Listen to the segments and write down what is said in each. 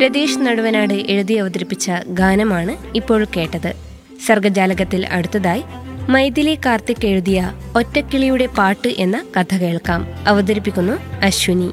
രതീഷ് നടുവനാട് എഴുതി അവതരിപ്പിച്ച ഗാനമാണ് ഇപ്പോൾ കേട്ടത് സർഗജാലകത്തിൽ അടുത്തതായി മൈഥിലി കാർത്തിക് എഴുതിയ ഒറ്റക്കിളിയുടെ പാട്ട് എന്ന കഥ കേൾക്കാം അവതരിപ്പിക്കുന്നു അശ്വിനി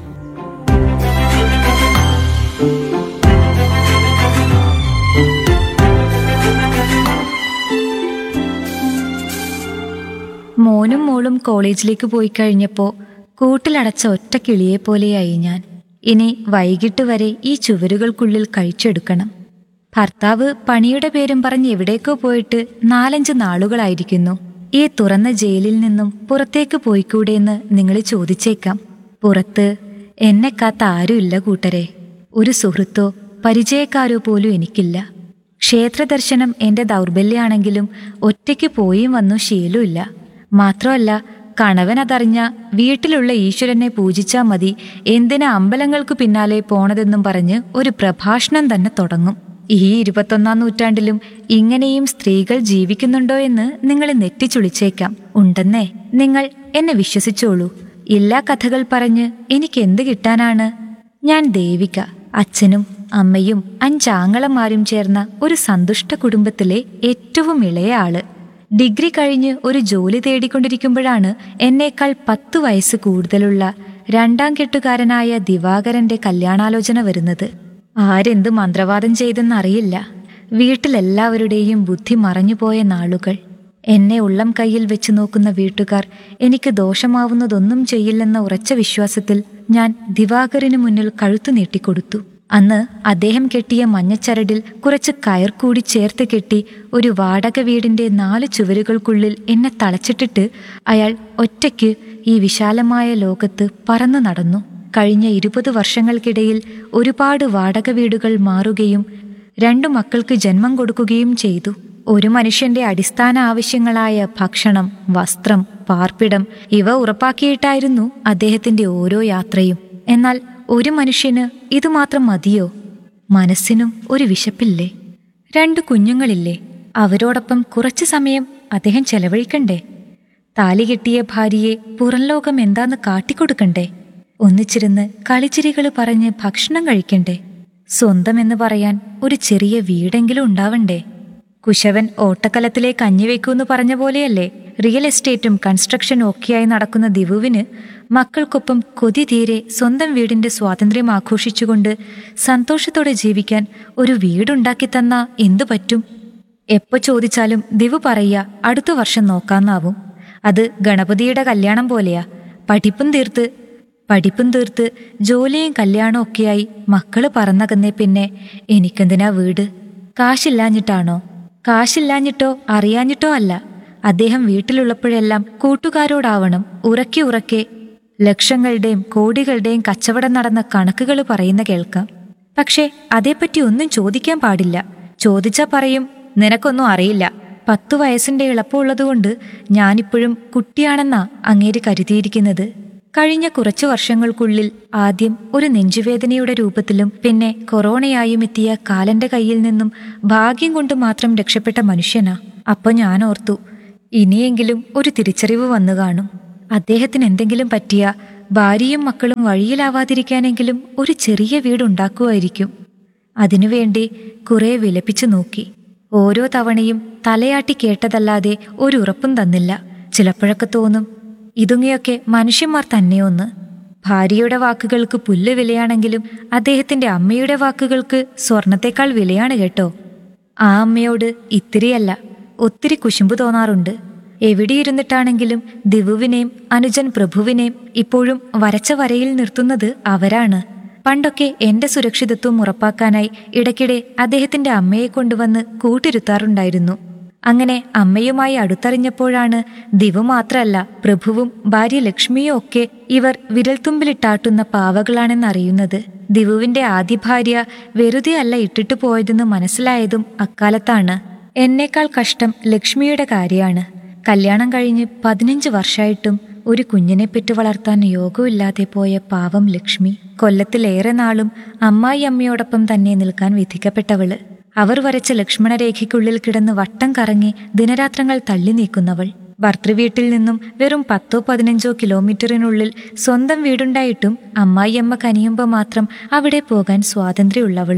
മോനും മോളും കോളേജിലേക്ക് പോയി കഴിഞ്ഞപ്പോൾ കൂട്ടിലടച്ച ഒറ്റ കിളിയെ പോലെയായി ഞാൻ ഇനി വൈകിട്ട് വരെ ഈ ചുവരുകൾക്കുള്ളിൽ കഴിച്ചെടുക്കണം ഭർത്താവ് പണിയുടെ പേരും പറഞ്ഞ് എവിടേക്കോ പോയിട്ട് നാലഞ്ച് നാളുകളായിരിക്കുന്നു ഈ തുറന്ന ജയിലിൽ നിന്നും പുറത്തേക്ക് പോയിക്കൂടെയെന്ന് നിങ്ങൾ ചോദിച്ചേക്കാം പുറത്ത് എന്നെ കാത്ത ആരുമില്ല കൂട്ടരെ ഒരു സുഹൃത്തോ പരിചയക്കാരോ പോലും എനിക്കില്ല ക്ഷേത്രദർശനം എന്റെ ദൗർബല്യാണെങ്കിലും ഒറ്റയ്ക്ക് പോയും വന്നു ശീലമില്ല മാത്രമല്ല കണവൻ അതറിഞ്ഞ വീട്ടിലുള്ള ഈശ്വരനെ പൂജിച്ചാ മതി എന്തിനാ അമ്പലങ്ങൾക്ക് പിന്നാലെ പോണതെന്നും പറഞ്ഞ് ഒരു പ്രഭാഷണം തന്നെ തുടങ്ങും ഈ ഇരുപത്തൊന്നാം നൂറ്റാണ്ടിലും ഇങ്ങനെയും സ്ത്രീകൾ ജീവിക്കുന്നുണ്ടോ എന്ന് നിങ്ങൾ നെറ്റിച്ചുളിച്ചേക്കാം ഉണ്ടെന്നേ നിങ്ങൾ എന്നെ വിശ്വസിച്ചോളൂ എല്ലാ കഥകൾ പറഞ്ഞ് എനിക്ക് എന്ത് കിട്ടാനാണ് ഞാൻ ദേവിക അച്ഛനും അമ്മയും അഞ്ചാങ്ങളമാരും ചേർന്ന ഒരു സന്തുഷ്ട കുടുംബത്തിലെ ഏറ്റവും ഇളയ ആള് ഡിഗ്രി കഴിഞ്ഞ് ഒരു ജോലി തേടിക്കൊണ്ടിരിക്കുമ്പോഴാണ് എന്നേക്കാൾ പത്തു വയസ്സ് കൂടുതലുള്ള രണ്ടാം കെട്ടുകാരനായ ദിവാകരന്റെ കല്യാണാലോചന വരുന്നത് ആരെന്ത് മന്ത്രവാദം ചെയ്തെന്നറിയില്ല വീട്ടിലെല്ലാവരുടെയും ബുദ്ധി മറഞ്ഞുപോയ നാളുകൾ എന്നെ ഉള്ളം കയ്യിൽ വെച്ച് നോക്കുന്ന വീട്ടുകാർ എനിക്ക് ദോഷമാവുന്നതൊന്നും ചെയ്യില്ലെന്ന ഉറച്ച വിശ്വാസത്തിൽ ഞാൻ ദിവാകരന് മുന്നിൽ കഴുത്തു നീട്ടിക്കൊടുത്തു അന്ന് അദ്ദേഹം കെട്ടിയ മഞ്ഞച്ചരടിൽ കുറച്ച് കയർ കൂടി ചേർത്ത് കെട്ടി ഒരു വാടക വീടിന്റെ നാല് ചുവരുകൾക്കുള്ളിൽ എന്നെ തളച്ചിട്ടിട്ട് അയാൾ ഒറ്റയ്ക്ക് ഈ വിശാലമായ ലോകത്ത് പറന്നു നടന്നു കഴിഞ്ഞ ഇരുപത് വർഷങ്ങൾക്കിടയിൽ ഒരുപാട് വാടക വീടുകൾ മാറുകയും രണ്ടു മക്കൾക്ക് ജന്മം കൊടുക്കുകയും ചെയ്തു ഒരു മനുഷ്യന്റെ അടിസ്ഥാന ആവശ്യങ്ങളായ ഭക്ഷണം വസ്ത്രം പാർപ്പിടം ഇവ ഉറപ്പാക്കിയിട്ടായിരുന്നു അദ്ദേഹത്തിന്റെ ഓരോ യാത്രയും എന്നാൽ ഒരു മനുഷ്യന് ഇതുമാത്രം മതിയോ മനസ്സിനും ഒരു വിശപ്പില്ലേ രണ്ട് കുഞ്ഞുങ്ങളില്ലേ അവരോടൊപ്പം കുറച്ചു സമയം അദ്ദേഹം ചെലവഴിക്കണ്ടേ താലി കെട്ടിയ ഭാര്യയെ പുറം ലോകം എന്താന്ന് കാട്ടിക്കൊടുക്കണ്ടേ ഒന്നിച്ചിരുന്ന് കളിച്ചിരികൾ പറഞ്ഞ് ഭക്ഷണം കഴിക്കണ്ടേ സ്വന്തം എന്ന് പറയാൻ ഒരു ചെറിയ വീടെങ്കിലും ഉണ്ടാവണ്ടേ കുശവൻ ഓട്ടക്കലത്തിലെ കഞ്ഞിവെക്കൂന്ന് പറഞ്ഞ പോലെയല്ലേ റിയൽ എസ്റ്റേറ്റും കൺസ്ട്രക്ഷനും ഒക്കെയായി നടക്കുന്ന ദിവുവിന് മക്കൾക്കൊപ്പം കൊതി തീരെ സ്വന്തം വീടിന്റെ സ്വാതന്ത്ര്യം ആഘോഷിച്ചുകൊണ്ട് സന്തോഷത്തോടെ ജീവിക്കാൻ ഒരു വീടുണ്ടാക്കി തന്നാ എന്തു പറ്റും എപ്പോ ചോദിച്ചാലും ദിവു പറയ അടുത്ത വർഷം നോക്കാന്നാവും അത് ഗണപതിയുടെ കല്യാണം പോലെയാ പഠിപ്പും തീർത്ത് പഠിപ്പും തീർത്ത് ജോലിയും കല്യാണവും ഒക്കെയായി മക്കള് പറന്നകന്നേ പിന്നെ എനിക്കെന്തിനാ വീട് കാശില്ലാഞ്ഞിട്ടാണോ കാശില്ലാഞ്ഞിട്ടോ അറിയാഞ്ഞിട്ടോ അല്ല അദ്ദേഹം വീട്ടിലുള്ളപ്പോഴെല്ലാം കൂട്ടുകാരോടാവണം ഉറക്കെ ഉറക്കെ ലക്ഷങ്ങളുടെയും കോടികളുടെയും കച്ചവടം നടന്ന കണക്കുകൾ പറയുന്ന കേൾക്കാം പക്ഷേ അതേപ്പറ്റി ഒന്നും ചോദിക്കാൻ പാടില്ല ചോദിച്ചാ പറയും നിനക്കൊന്നും അറിയില്ല പത്തു വയസ്സിന്റെ എളുപ്പമുള്ളതുകൊണ്ട് ഞാനിപ്പോഴും കുട്ടിയാണെന്നാ അങ്ങേര് കരുതിയിരിക്കുന്നത് കഴിഞ്ഞ കുറച്ചു വർഷങ്ങൾക്കുള്ളിൽ ആദ്യം ഒരു നെഞ്ചുവേദനയുടെ രൂപത്തിലും പിന്നെ കൊറോണയായും എത്തിയ കാലന്റെ കയ്യിൽ നിന്നും ഭാഗ്യം കൊണ്ട് മാത്രം രക്ഷപ്പെട്ട മനുഷ്യനാ അപ്പൊ ഞാൻ ഓർത്തു ഇനിയെങ്കിലും ഒരു തിരിച്ചറിവ് വന്നു കാണും അദ്ദേഹത്തിന് എന്തെങ്കിലും പറ്റിയ ഭാര്യയും മക്കളും വഴിയിലാവാതിരിക്കാനെങ്കിലും ഒരു ചെറിയ വീടുണ്ടാക്കുമായിരിക്കും അതിനുവേണ്ടി കുറെ വിലപിച്ചു നോക്കി ഓരോ തവണയും തലയാട്ടി കേട്ടതല്ലാതെ ഒരു ഉറപ്പും തന്നില്ല ചിലപ്പോഴൊക്കെ തോന്നും ഇതുങ്ങയൊക്കെ മനുഷ്യന്മാർ തന്നെയൊന്ന് ഭാര്യയുടെ വാക്കുകൾക്ക് പുല്ല് വിലയാണെങ്കിലും അദ്ദേഹത്തിന്റെ അമ്മയുടെ വാക്കുകൾക്ക് സ്വർണത്തെക്കാൾ വിലയാണ് കേട്ടോ ആ അമ്മയോട് ഇത്തിരിയല്ല ഒത്തിരി കുശുമ്പ് തോന്നാറുണ്ട് എവിടെയിരുന്നിട്ടാണെങ്കിലും ദിവുവിനെയും അനുജൻ പ്രഭുവിനെയും ഇപ്പോഴും വരച്ച വരയിൽ നിർത്തുന്നത് അവരാണ് പണ്ടൊക്കെ എന്റെ സുരക്ഷിതത്വം ഉറപ്പാക്കാനായി ഇടയ്ക്കിടെ അദ്ദേഹത്തിന്റെ അമ്മയെ കൊണ്ടുവന്ന് കൂട്ടിരുത്താറുണ്ടായിരുന്നു അങ്ങനെ അമ്മയുമായി അടുത്തറിഞ്ഞപ്പോഴാണ് ദിവു മാത്രമല്ല പ്രഭുവും ഭാര്യ ലക്ഷ്മിയും ഒക്കെ ഇവർ വിരൽത്തുമ്പിലിട്ടാട്ടുന്ന പാവകളാണെന്നറിയുന്നത് ദിവുവിന്റെ ആദ്യ ഭാര്യ വെറുതെ അല്ല ഇട്ടിട്ടു പോയതെന്ന് മനസ്സിലായതും അക്കാലത്താണ് എന്നേക്കാൾ കഷ്ടം ലക്ഷ്മിയുടെ കാര്യമാണ് കല്യാണം കഴിഞ്ഞ് പതിനഞ്ച് വർഷമായിട്ടും ഒരു കുഞ്ഞിനെ പെറ്റു വളർത്താൻ യോഗമില്ലാതെ പോയ പാവം ലക്ഷ്മി കൊല്ലത്തിലേറെ നാളും അമ്മായി അമ്മയോടൊപ്പം തന്നെ നിൽക്കാൻ വിധിക്കപ്പെട്ടവള് അവർ വരച്ച ലക്ഷ്മണരേഖയ്ക്കുള്ളിൽ കിടന്ന് വട്ടം കറങ്ങി ദിനരാത്രങ്ങൾ തള്ളി നീക്കുന്നവൾ ഭർത്തൃവീട്ടിൽ നിന്നും വെറും പത്തോ പതിനഞ്ചോ കിലോമീറ്ററിനുള്ളിൽ സ്വന്തം വീടുണ്ടായിട്ടും അമ്മായിയമ്മ കനിയുമ്പോൾ മാത്രം അവിടെ പോകാൻ സ്വാതന്ത്ര്യമുള്ളവള്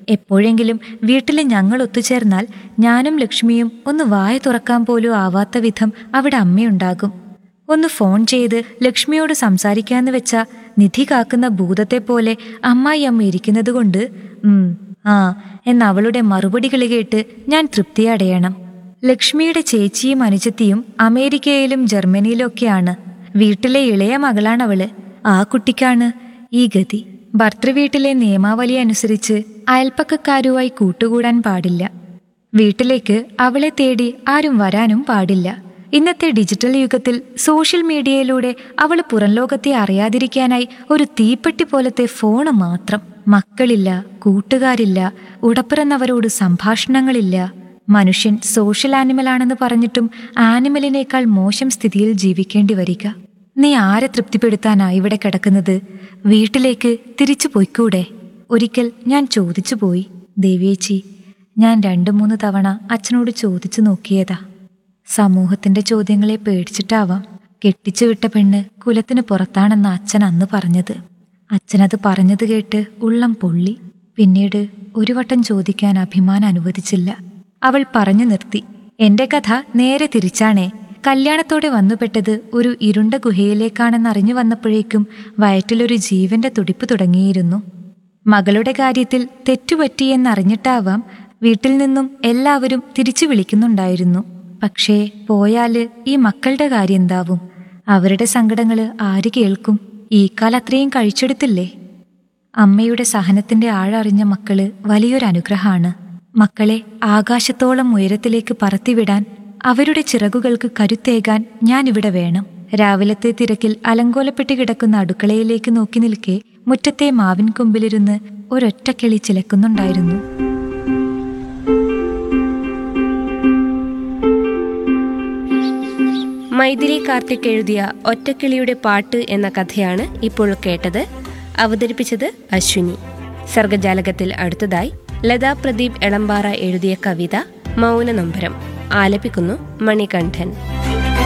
എപ്പോഴെങ്കിലും വീട്ടിലെ ഞങ്ങൾ ഒത്തുചേർന്നാൽ ഞാനും ലക്ഷ്മിയും ഒന്ന് വായ തുറക്കാൻ പോലും ആവാത്ത വിധം അവിടെ അമ്മയുണ്ടാകും ഒന്ന് ഫോൺ ചെയ്ത് ലക്ഷ്മിയോട് സംസാരിക്കാന്ന് വെച്ച നിധി കാക്കുന്ന ഭൂതത്തെ പോലെ അമ്മായി അമ്മ ഇരിക്കുന്നത് കൊണ്ട് ഉം ആ എന്ന അവളുടെ മറുപടികൾ കേട്ട് ഞാൻ തൃപ്തി അടയണം ലക്ഷ്മിയുടെ ചേച്ചിയും അനുജത്തിയും അമേരിക്കയിലും ജർമ്മനിയിലും ഒക്കെയാണ് വീട്ടിലെ ഇളയ മകളാണവള് ആ കുട്ടിക്കാണ് ഈ ഗതി ഭർത്തൃവീട്ടിലെ നിയമാവലി അനുസരിച്ച് അയൽപ്പക്കക്കാരുമായി കൂട്ടുകൂടാൻ പാടില്ല വീട്ടിലേക്ക് അവളെ തേടി ആരും വരാനും പാടില്ല ഇന്നത്തെ ഡിജിറ്റൽ യുഗത്തിൽ സോഷ്യൽ മീഡിയയിലൂടെ അവൾ പുറം ലോകത്തെ അറിയാതിരിക്കാനായി ഒരു തീപ്പെട്ടി പോലത്തെ ഫോണ് മാത്രം മക്കളില്ല കൂട്ടുകാരില്ല ഉടപ്പിറന്നവരോട് സംഭാഷണങ്ങളില്ല മനുഷ്യൻ സോഷ്യൽ ആനിമലാണെന്ന് പറഞ്ഞിട്ടും ആനിമലിനേക്കാൾ മോശം സ്ഥിതിയിൽ ജീവിക്കേണ്ടി വരിക നീ ആരെ തൃപ്തിപ്പെടുത്താനാ ഇവിടെ കിടക്കുന്നത് വീട്ടിലേക്ക് തിരിച്ചു പോയിക്കൂടെ ഒരിക്കൽ ഞാൻ ചോദിച്ചു പോയി ദേവിയേച്ചി ഞാൻ രണ്ടു മൂന്ന് തവണ അച്ഛനോട് ചോദിച്ചു നോക്കിയതാ സമൂഹത്തിന്റെ ചോദ്യങ്ങളെ പേടിച്ചിട്ടാവാം കെട്ടിച്ചു വിട്ട പെണ്ണ് കുലത്തിന് പുറത്താണെന്ന് അച്ഛൻ അന്ന് പറഞ്ഞത് അച്ഛനത് പറഞ്ഞത് കേട്ട് ഉള്ളം പൊള്ളി പിന്നീട് ഒരു വട്ടം ചോദിക്കാൻ അഭിമാനം അനുവദിച്ചില്ല അവൾ പറഞ്ഞു നിർത്തി എന്റെ കഥ നേരെ തിരിച്ചാണേ കല്യാണത്തോടെ വന്നുപെട്ടത് ഒരു ഇരുണ്ട ഗുഹയിലേക്കാണെന്നറിഞ്ഞു വന്നപ്പോഴേക്കും വയറ്റിലൊരു ജീവന്റെ തുടിപ്പ് തുടങ്ങിയിരുന്നു മകളുടെ കാര്യത്തിൽ തെറ്റുപറ്റിയെന്നറിഞ്ഞിട്ടാവാം വീട്ടിൽ നിന്നും എല്ലാവരും തിരിച്ചു വിളിക്കുന്നുണ്ടായിരുന്നു പക്ഷേ പോയാല് ഈ മക്കളുടെ കാര്യം എന്താവും അവരുടെ സങ്കടങ്ങള് ആര് കേൾക്കും ഈ കാലത്രയും കഴിച്ചെടുത്തില്ലേ അമ്മയുടെ സഹനത്തിന്റെ ആഴറിഞ്ഞ മക്കള് വലിയൊരു അനുഗ്രഹമാണ് മക്കളെ ആകാശത്തോളം ഉയരത്തിലേക്ക് പറത്തിവിടാൻ അവരുടെ ചിറകുകൾക്ക് കരുത്തേകാൻ ഞാനിവിടെ വേണം രാവിലത്തെ തിരക്കിൽ അലങ്കോലപ്പെട്ട് കിടക്കുന്ന അടുക്കളയിലേക്ക് നോക്കി നിൽക്കെ മുറ്റത്തെ മാവിൻ കൊമ്പിലിരുന്ന് ഒരൊറ്റക്കിളി ചിലക്കുന്നുണ്ടായിരുന്നു മൈഥിലി കാർത്തിക് എഴുതിയ ഒറ്റക്കിളിയുടെ പാട്ട് എന്ന കഥയാണ് ഇപ്പോൾ കേട്ടത് അവതരിപ്പിച്ചത് അശ്വിനി സർഗജാലകത്തിൽ അടുത്തതായി ലതാ പ്രദീപ് എളമ്പാറ എഴുതിയ കവിത മൗനനൊമ്പരം ആലപിക്കുന്നു മണികണ്ഠൻ